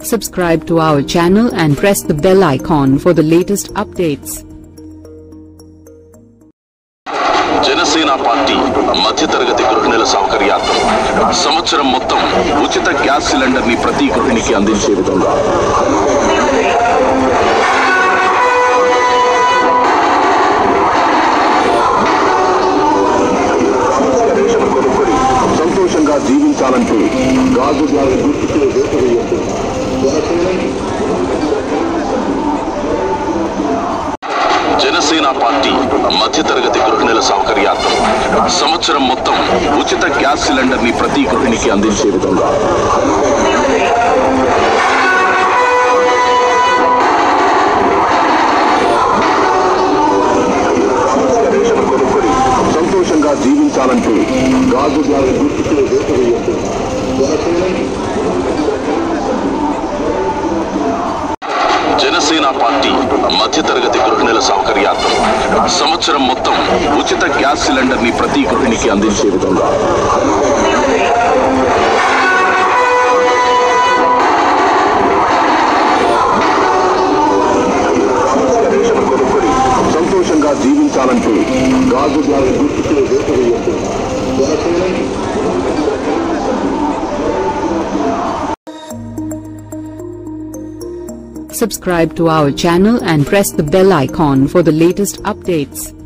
Subscribe to our channel and press the bell icon for the latest updates. Janasena party మధ్యతరగతి గృహిణుల సౌకర్యార్థం సంవత్సరం మొత్తం ఉచిత గ్యాస్ సిలిండర్ ని ప్రతి గృహిణికి అందించే విధంగా సంతోషంగా జీవించాలంటే గాజు గారి గుర్తుకే వేట వేయద్దు జనసేన పార్టీ మధ్యతరగతి గృహిణుల సౌకర్యార్థం సంవత్సరం మొత్తం ఉచిత గ్యాస్ సిలిండర్ ని ప్రతి గృహిణికి అందించే విధంగా సంతోషంగా జీవించాలంటే గాజు గారి గుర్తుకే వేట వేయద్దు జనసేన పార్టీ మధ్యతరగతి గృహిణుల సౌకర్యార్థం సంవత్సరం మొత్తం ఉచిత గ్యాస్ సిలిండర్ ని ప్రతి గృహిణికి అందించే విధంగా సంతోషంగా జీవించాలంటే గాజు గారి గుర్తుకే వేట వేయద్దు Subscribe to our channel and press the bell icon for the latest updates.